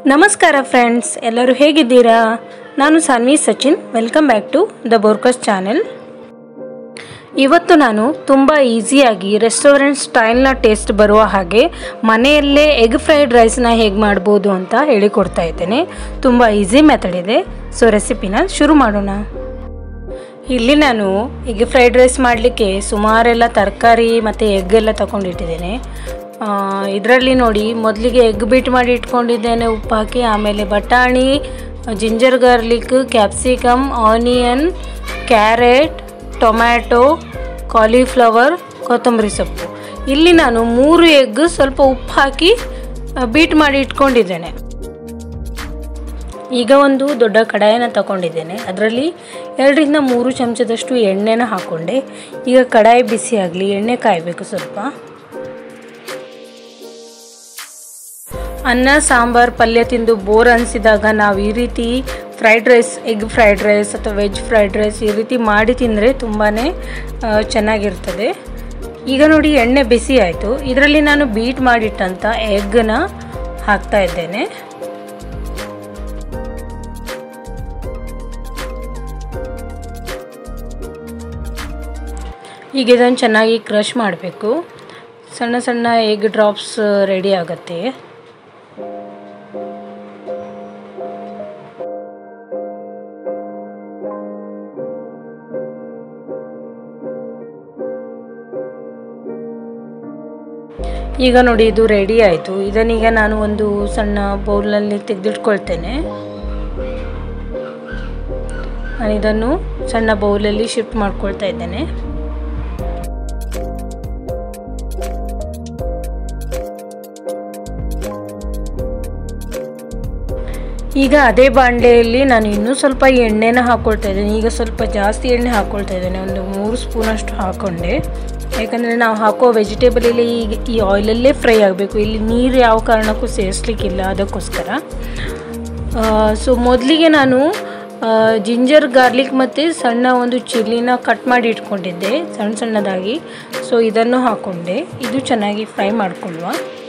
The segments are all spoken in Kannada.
ನಮಸ್ಕಾರ ಫ್ರೆಂಡ್ಸ್ ಎಲ್ಲರೂ ಹೇಗಿದ್ದೀರಾ ನಾನು Saanvi Sachin welcome back to the ಬೋರ್ಕಸ್ ಚಾನೆಲ್ ಇವತ್ತು ನಾನು ತುಂಬ ಈಸಿಯಾಗಿ ರೆಸ್ಟೋರೆಂಟ್ ಸ್ಟೈಲ್ನ ಟೇಸ್ಟ್ ಬರುವ ಹಾಗೆ ಮನೆಯಲ್ಲೇ ಎಗ್ ಫ್ರೈಡ್ ರೈಸ್ನ ಹೇಗೆ ಮಾಡ್ಬೋದು ಅಂತ ಹೇಳಿಕೊಡ್ತಾ ಇದ್ದೇನೆ ತುಂಬ ಈಸಿ ಮೆಥಡ್ ಇದೆ ಸೊ ರೆಸಿಪಿನ ಶುರು ಮಾಡೋಣ ಇಲ್ಲಿ ನಾನು ಎಗ್ ಫ್ರೈಡ್ ರೈಸ್ ಮಾಡಲಿಕ್ಕೆ ಸುಮಾರೆಲ್ಲ ತರಕಾರಿ ಮತ್ತು ಎಗ್ ಎಲ್ಲ ತಗೊಂಡಿಟ್ಟಿದ್ದೇನೆ ಇದರಲ್ಲಿ ನೋಡಿ ಮೊದಲಿಗೆ ಎಗ್ ಬೀಟ್ ಮಾಡಿ ಇಟ್ಕೊಂಡಿದ್ದೇನೆ ಉಪ್ಪು ಹಾಕಿ ಆಮೇಲೆ ಬಟಾಣಿ ginger garlic capsicum onion carrot tomato cauliflower ಕೊತ್ತಂಬರಿ ಸೊಪ್ಪು ಇಲ್ಲಿ ನಾನು ಮೂರು ಎಗ್ ಸ್ವಲ್ಪ ಉಪ್ಪು ಹಾಕಿ ಬೀಟ್ ಮಾಡಿ ಇಟ್ಕೊಂಡಿದ್ದೇನೆ ಈಗ ಒಂದು ದೊಡ್ಡ ಕಡಾಯಿನ ತಗೊಂಡಿದ್ದೇನೆ ಅದರಲ್ಲಿ ಎರಡರಿಂದ ಮೂರು ಚಮಚದಷ್ಟು ಎಣ್ಣೆನ ಹಾಕ್ಕೊಂಡೆ ಈಗ ಕಡಾಯಿ ಬಿಸಿ ಆಗಲಿ ಎಣ್ಣೆ ಕಾಯಬೇಕು ಸ್ವಲ್ಪ ಅನ್ನ ಸಾಂಬಾರು ಪಲ್ಯ ತಿಂದು ಬೋರ್ ಅನಿಸಿದಾಗ ನಾವು ಈ ರೀತಿ fried rice egg fried rice ಅಥವಾ ವೆಜ್ ಫ್ರೈಡ್ ರೈಸ್ ಈ ರೀತಿ ಮಾಡಿ ತಿಂದರೆ ತುಂಬಾ ಚೆನ್ನಾಗಿರ್ತದೆ ಈಗ ನೋಡಿ ಎಣ್ಣೆ ಬಿಸಿ ಆಯಿತು ಇದರಲ್ಲಿ ನಾನು ಬೀಟ್ ಮಾಡಿಟ್ಟಂಥ ಎಗ್ನ ಹಾಕ್ತಾ ಇದ್ದೇನೆ ಈಗ ಇದನ್ನು ಚೆನ್ನಾಗಿ ಕ್ರಷ್ ಮಾಡಬೇಕು ಸಣ್ಣ ಸಣ್ಣ ಎಗ್ ಡ್ರಾಪ್ಸ್ ರೆಡಿ ಆಗುತ್ತೆ ಈಗ ನೋಡಿ ಇದು ರೆಡಿ ಆಯಿತು ಇದನ್ನೀಗ ನಾನು ಒಂದು ಸಣ್ಣ ಬೌಲ್ನಲ್ಲಿ ತೆಗೆದಿಟ್ಕೊಳ್ತೇನೆ ನಾನು ಇದನ್ನು ಸಣ್ಣ ಬೌಲಲ್ಲಿ ಶಿಫ್ಟ್ ಮಾಡ್ಕೊಳ್ತಾ ಇದ್ದೇನೆ ಈಗ ಅದೇ ಬಾಂಡೆಯಲ್ಲಿ ನಾನು ಇನ್ನೂ ಸ್ವಲ್ಪ ಎಣ್ಣೆನ ಹಾಕ್ಕೊಳ್ತಾ ಇದ್ದೇನೆ ಈಗ ಸ್ವಲ್ಪ ಜಾಸ್ತಿ ಎಣ್ಣೆ ಹಾಕ್ಕೊಳ್ತಾ ಇದ್ದೇನೆ ಒಂದು ಮೂರು ಸ್ಪೂನಷ್ಟು ಹಾಕ್ಕೊಂಡೆ ಯಾಕಂದರೆ ನಾವು ಹಾಕೋ ವೆಜಿಟೇಬಲಲ್ಲಿ ಈಗ ಈ ಆಯಿಲಲ್ಲೇ ಫ್ರೈ ಆಗಬೇಕು ಇಲ್ಲಿ ನೀರು ಯಾವ ಕಾರಣಕ್ಕೂ ಸೇರಿಸ್ಲಿಕ್ಕಿಲ್ಲ ಅದಕ್ಕೋಸ್ಕರ ಸೊ ಮೊದಲಿಗೆ ನಾನು ಜಿಂಜರ್ ಗಾರ್ಲಿಕ್ ಮತ್ತು ಸಣ್ಣ ಒಂದು ಚಿಲ್ಲಿನ ಕಟ್ ಮಾಡಿ ಇಟ್ಕೊಂಡಿದ್ದೆ ಸಣ್ಣ ಸಣ್ಣದಾಗಿ ಸೊ ಇದನ್ನು ಹಾಕ್ಕೊಂಡೆ ಇದು ಚೆನ್ನಾಗಿ ಫ್ರೈ ಮಾಡ್ಕೊಳ್ಳುವ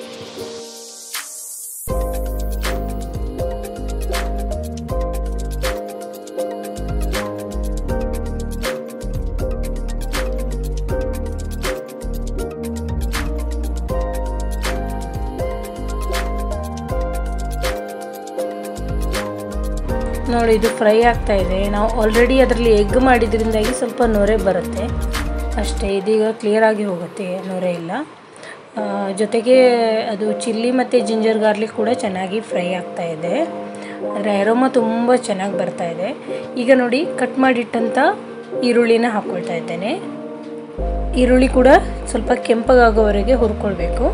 ನೋಡಿ ಇದು ಫ್ರೈ ಆಗ್ತಾ ಇದೆ ನಾವು ಆಲ್ರೆಡಿ ಅದರಲ್ಲಿ ಎಗ್ ಮಾಡಿದ್ರಿಂದಾಗಿ ಸ್ವಲ್ಪ ನೊರೆ ಬರುತ್ತೆ ಅಷ್ಟೇ ಇದೀಗ ಕ್ಲಿಯರ್ ಆಗಿ ಹೋಗುತ್ತೆ ನೊರೆ ಇಲ್ಲ ಜೊತೆಗೆ ಅದು ಚಿಲ್ಲಿ ಮತ್ತು ಜಿಂಜರ್ ಗಾರ್ಲಿಕ್ ಕೂಡ ಚೆನ್ನಾಗಿ ಫ್ರೈ ಆಗ್ತಾ ಇದೆ ಅದರ ಎರೋಮ ತುಂಬ ಚೆನ್ನಾಗಿ ಬರ್ತಾ ಇದೆ ಈಗ ನೋಡಿ ಕಟ್ ಮಾಡಿಟ್ಟಂಥ ಈರುಳ್ಳಿನ ಹಾಕ್ಕೊಳ್ತಾ ಇದ್ದೇನೆ ಈರುಳ್ಳಿ ಕೂಡ ಸ್ವಲ್ಪ ಕೆಂಪಗಾಗೋವರೆಗೆ ಹುರ್ಕೊಳ್ಬೇಕು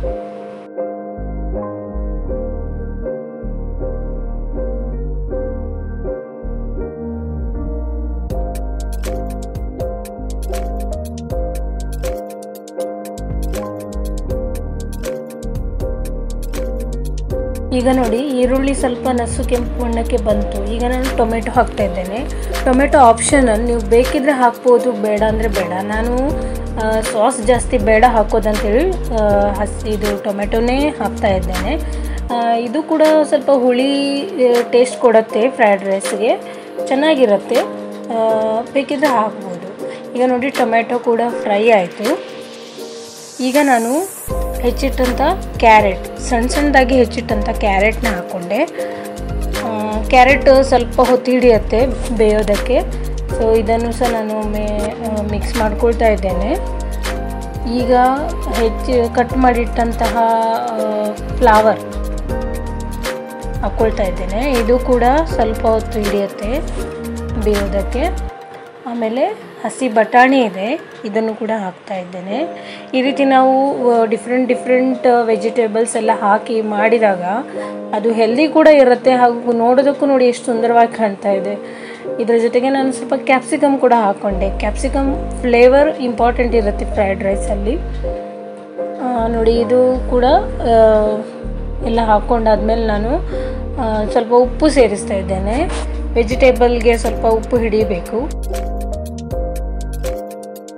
ಈಗ ನೋಡಿ ಈರುಳ್ಳಿ ಸ್ವಲ್ಪ ನಸು ಕೆಂಪು ಬಣ್ಣಕ್ಕೆ ಬಂತು ಈಗ ನಾನು ಟೊಮೆಟೊ ಹಾಕ್ತಾ ಇದ್ದೇನೆ ಟೊಮೆಟೊ ಆಪ್ಷನಲ್ ನೀವು ಬೇಕಿದ್ರೆ ಹಾಕ್ಬೋದು ಬೇಡ ಅಂದರೆ ಬೇಡ ನಾನು ಸಾಸ್ ಜಾಸ್ತಿ ಬೇಡ ಹಾಕೋದಂತೇಳಿ ಹಸಿ ಇದು ಟೊಮೆಟೊನೇ ಹಾಕ್ತಾ ಇದ್ದೇನೆ ಇದು ಕೂಡ ಸ್ವಲ್ಪ ಹುಳಿ ಟೇಸ್ಟ್ ಕೊಡುತ್ತೆ ಫ್ರೈಡ್ ರೈಸ್ಗೆ ಚೆನ್ನಾಗಿರುತ್ತೆ ಬೇಕಿದ್ರೆ ಹಾಕ್ಬೋದು ಈಗ ನೋಡಿ ಟೊಮೆಟೊ ಕೂಡ ಫ್ರೈ ಆಯಿತು ಈಗ ನಾನು ಹೆಚ್ಚಿಟ್ಟಂಥ ಕ್ಯಾರೆಟ್ ಸಣ್ಣ ಸಣ್ಣದಾಗಿ ಹೆಚ್ಚಿಟ್ಟಂಥ ಕ್ಯಾರೆಟ್ನ ಹಾಕ್ಕೊಂಡೆ ಕ್ಯಾರೆಟ್ ಸ್ವಲ್ಪ ಹೊತ್ತು ಹಿಡಿಯುತ್ತೆ ಬೇಯೋದಕ್ಕೆ ಸೊ ಇದನ್ನು ಸಹ ನಾನು ಮೇ ಮಿಕ್ಸ್ ಮಾಡ್ಕೊಳ್ತಾ ಇದ್ದೇನೆ ಈಗ ಹೆಚ್ಚು ಕಟ್ ಮಾಡಿಟ್ಟಂತಹ ಫ್ಲವರ್ ಹಾಕ್ಕೊಳ್ತಾ ಇದ್ದೇನೆ ಇದು ಕೂಡ ಸ್ವಲ್ಪ ಹೊತ್ತು ಹಿಡಿಯುತ್ತೆ ಬೇಯೋದಕ್ಕೆ ಆಮೇಲೆ ಹಸಿ ಬಟಾಣಿ ಇದೆ ಇದನ್ನು ಕೂಡ ಹಾಕ್ತಾ ಇದ್ದೇನೆ ಈ ರೀತಿ ನಾವು ಡಿಫ್ರೆಂಟ್ ಡಿಫ್ರೆಂಟ್ ವೆಜಿಟೇಬಲ್ಸ್ ಎಲ್ಲ ಹಾಕಿ ಮಾಡಿದಾಗ ಅದು ಹೆಲ್ದಿ ಕೂಡ ಇರುತ್ತೆ ಹಾಗೂ ನೋಡೋದಕ್ಕೂ ನೋಡಿ ಎಷ್ಟು ಸುಂದರವಾಗಿ ಕಾಣ್ತಾ ಇದೆ ಇದರ ಜೊತೆಗೆ ನಾನು ಸ್ವಲ್ಪ ಕ್ಯಾಪ್ಸಿಕಮ್ ಕೂಡ ಹಾಕ್ಕೊಂಡೆ ಕ್ಯಾಪ್ಸಿಕಮ್ ಫ್ಲೇವರ್ ಇಂಪಾರ್ಟೆಂಟ್ ಇರುತ್ತೆ ಫ್ರೈಡ್ ರೈಸಲ್ಲಿ ನೋಡಿ ಇದು ಕೂಡ ಎಲ್ಲ ಹಾಕ್ಕೊಂಡಾದ್ಮೇಲೆ ನಾನು ಸ್ವಲ್ಪ ಉಪ್ಪು ಸೇರಿಸ್ತಾ ಇದ್ದೇನೆ ವೆಜಿಟೇಬಲ್ಗೆ ಸ್ವಲ್ಪ ಉಪ್ಪು ಹಿಡಿಬೇಕು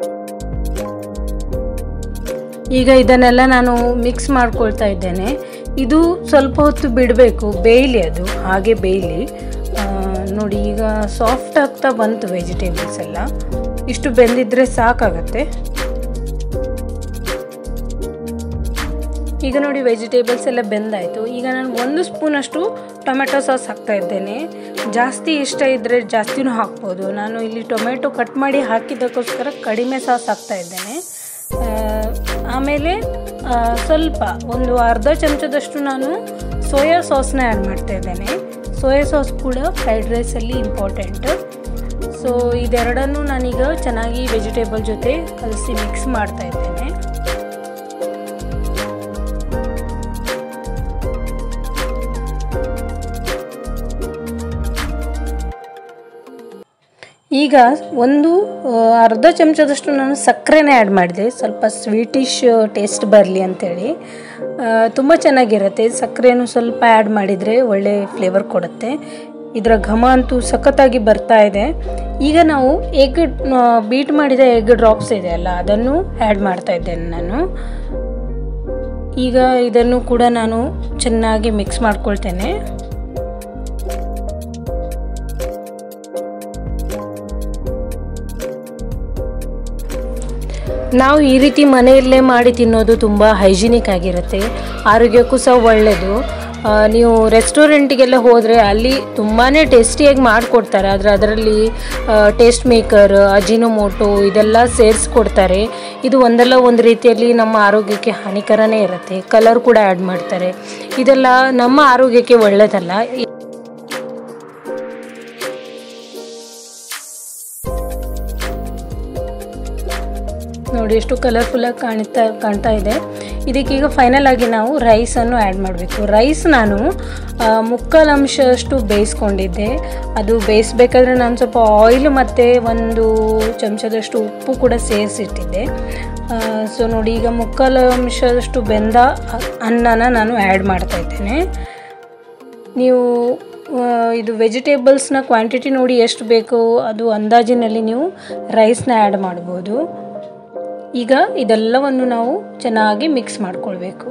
ಈಗ ಇದನ್ನೆಲ್ಲ ನಾನು ಮಿಕ್ಸ್ ಮಾಡ್ಕೊಳ್ತಾ ಇದ್ದೇನೆ ಇದು ಸ್ವಲ್ಪ ಹೊತ್ತು ಬಿಡಬೇಕು ಬೇಯಲಿ ಅದು ಹಾಗೆ ಬೇಯಲಿ ಆ, ನೋಡಿ ಈಗ ಸಾಫ್ಟ್ ಆಗ್ತಾ ಬಂತು ವೆಜಿಟೇಬಲ್ಸ್ ಎಲ್ಲ ಇಷ್ಟು ಬೆಂದಿದ್ರೆ ಸಾಕಾಗತ್ತೆ ಈಗ ನೋಡಿ ವೆಜಿಟೇಬಲ್ಸ್ ಎಲ್ಲ ಬೆಂದಾಯಿತು ಈಗ ನಾನು ಒಂದು ಸ್ಪೂನಷ್ಟು ಟೊಮೆಟೊ ಸಾಸ್ ಹಾಕ್ತಾ ಇದ್ದೇನೆ ಜಾಸ್ತಿ ಇಷ್ಟ ಇದ್ದರೆ ಜಾಸ್ತಿನೂ ಹಾಕ್ಬೋದು ನಾನು ಇಲ್ಲಿ ಟೊಮೆಟೊ ಕಟ್ ಮಾಡಿ ಹಾಕಿದ್ದಕ್ಕೋಸ್ಕರ ಕಡಿಮೆ ಸಾಸ್ ಹಾಕ್ತಾ ಇದ್ದೇನೆ ಆ, ಆಮೇಲೆ ಆ, ಸ್ವಲ್ಪ ಒಂದು ಅರ್ಧ ಚಮಚದಷ್ಟು ನಾನು ಸೋಯಾ ಸಾಸ್ನ ಆ್ಯಡ್ ಮಾಡ್ತಾ ಇದ್ದೇನೆ ಸೋಯಾ ಸಾಸ್ ಕೂಡ ಫ್ರೈಡ್ ರೈಸಲ್ಲಿ ಇಂಪಾರ್ಟೆಂಟ್ ಸೊ ಇದೆರಡನ್ನು ನಾನೀಗ ಚೆನ್ನಾಗಿ ವೆಜಿಟೇಬಲ್ ಜೊತೆ ಕಲಸಿ ಮಿಕ್ಸ್ ಮಾಡ್ತಾ ಇದ್ದೇನೆ ಈಗ ಒಂದು ಆ, ಅರ್ಧ ಚಮಚದಷ್ಟು ನಾನು ಸಕ್ಕರೆನ ಆ್ಯಡ್ ಮಾಡಿದೆ ಸ್ವಲ್ಪ ಸ್ವೀಟಿಶ್ ಟೇಸ್ಟ್ ಬರಲಿ ಅಂತೇಳಿ ತುಂಬ ಚೆನ್ನಾಗಿರುತ್ತೆ ಸಕ್ಕರೆನೂ ಸ್ವಲ್ಪ ಆ್ಯಡ್ ಮಾಡಿದರೆ ಒಳ್ಳೆ ಫ್ಲೇವರ್ ಕೊಡುತ್ತೆ ಇದರ ಘಮ ಅಂತೂ ಸಖತ್ತಾಗಿ ಬರ್ತಾ ಇದೆ ಈಗ ನಾವು ಎಗ್ ಬೀಟ್ ಮಾಡಿದ ಎಗ್ ಡ್ರಾಪ್ಸ್ ಇದೆ ಅಲ್ಲ ಅದನ್ನು ಆ್ಯಡ್ ಮಾಡ್ತಾ ಇದ್ದೇನೆ ನಾನು ಈಗ ಇದನ್ನು ಕೂಡ ನಾನು ಚೆನ್ನಾಗಿ ಮಿಕ್ಸ್ ಮಾಡ್ಕೊಳ್ತೇನೆ ನಾವು ಈ ರೀತಿ ಮನೆಯಲ್ಲೇ ಮಾಡಿ ತಿನ್ನೋದು ತುಂಬ ಹೈಜಿನಿಕ್ ಆಗಿರುತ್ತೆ ಆರೋಗ್ಯಕ್ಕೂ ಸಹ ಒಳ್ಳೆಯದು ಆ, ನೀವು ರೆಸ್ಟೋರೆಂಟಿಗೆಲ್ಲ ಹೋದರೆ ಅಲ್ಲಿ ತುಂಬಾ ಟೇಸ್ಟಿಯಾಗಿ ಮಾಡಿಕೊಡ್ತಾರೆ ಆದರೆ ಅದರಲ್ಲಿ ಟೇಸ್ಟ್ ಮೇಕರ್ ಅಜಿನೋಮೋಟೋ ಇದೆಲ್ಲ ಸೇರಿಸ್ಕೊಡ್ತಾರೆ ಇದು ಒಂದಲ್ಲ ಒಂದು ರೀತಿಯಲ್ಲಿ ನಮ್ಮ ಆರೋಗ್ಯಕ್ಕೆ ಹಾನಿಕರನೇ ಇರುತ್ತೆ ಕಲರ್ ಕೂಡ ಆ್ಯಡ್ ಮಾಡ್ತಾರೆ ಇದೆಲ್ಲ ನಮ್ಮ ಆರೋಗ್ಯಕ್ಕೆ ಒಳ್ಳೆಯದಲ್ಲ ನೋಡಿ ಎಷ್ಟು ಕಲರ್ಫುಲ್ಲಾಗಿ ಕಾಣ್ತಾ ಕಾಣ್ತಾ ಇದೆ ಇದಕ್ಕೀಗ ಫೈನಲ್ ಆಗಿ ನಾವು ರೈಸನ್ನು ಆ್ಯಡ್ ಮಾಡಬೇಕು ರೈಸ್ ನಾನು ಆ, ಮುಕ್ಕಾಲು ಅಂಶಷ್ಟು ಬೇಯಿಸ್ಕೊಂಡಿದ್ದೆ ಅದು ಬೇಯಿಸ್ಬೇಕಾದ್ರೆ ನಾನು ಸ್ವಲ್ಪ ಆಯಿಲ್ ಮತ್ತು ಒಂದು ಚಮಚದಷ್ಟು ಉಪ್ಪು ಕೂಡ ಸೇರಿಸಿಟ್ಟಿದ್ದೆ ಸೊ ನೋಡಿ ಈಗ ಮುಕ್ಕಾಲು ಅಂಶದಷ್ಟು ಬೆಂದ ಅನ್ನನ ನಾನು ಆ್ಯಡ್ ಮಾಡ್ತಾ ಇದ್ದೇನೆ ನೀವು ಆ, ಇದು ವೆಜಿಟೇಬಲ್ಸ್ನ ಕ್ವಾಂಟಿಟಿ ನೋಡಿ ಎಷ್ಟು ಬೇಕು ಅದು ಅಂದಾಜಿನಲ್ಲಿ ನೀವು ರೈಸ್ನ ಆ್ಯಡ್ ಮಾಡ್ಬೋದು ಈಗ ಇದೆಲ್ಲವನ್ನು ನಾವು ಚೆನ್ನಾಗಿ ಮಿಕ್ಸ್ ಮಾಡ್ಕೊಳ್ಬೇಕು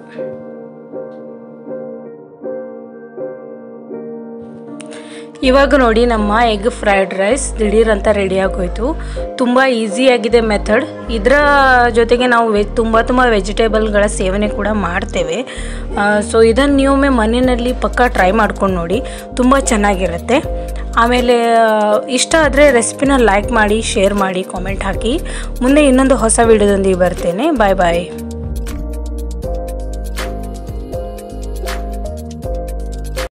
ಇವಾಗ ನೋಡಿ ನಮ್ಮ ಎಗ್ ಫ್ರೈಡ್ ರೈಸ್ ದಿಢೀರ್ ಅಂತ ರೆಡಿ ಆಗೋಯ್ತು ತುಂಬ ಈಸಿಯಾಗಿದೆ ಮೆಥಡ್ ಇದರ ಜೊತೆಗೆ ನಾವು ವೆಜ್ ತುಂಬ ತುಂಬ ವೆಜಿಟೇಬಲ್ಗಳ ಸೇವನೆ ಕೂಡ ಮಾಡ್ತೇವೆ ಸೊ ಇದನ್ನು ನೀವೊಮ್ಮೆ ಮನೆಯಲ್ಲಿ ಪಕ್ಕ ಟ್ರೈ ಮಾಡ್ಕೊಂಡು ನೋಡಿ ತುಂಬ ಚೆನ್ನಾಗಿರುತ್ತೆ ಆಮೇಲೆ ಆ, ಇಷ್ಟ ಆದರೆ ರೆಸಿಪಿನ ಲೈಕ್ ಮಾಡಿ ಶೇರ್ ಮಾಡಿ ಕಾಮೆಂಟ್ ಹಾಕಿ ಮುಂದೆ ಇನ್ನೊಂದು ಹೊಸ ವಿಡಿಯೋದೊಂದಿಗೆ ಬರ್ತೇನೆ ಬಾಯ್ ಬಾಯ್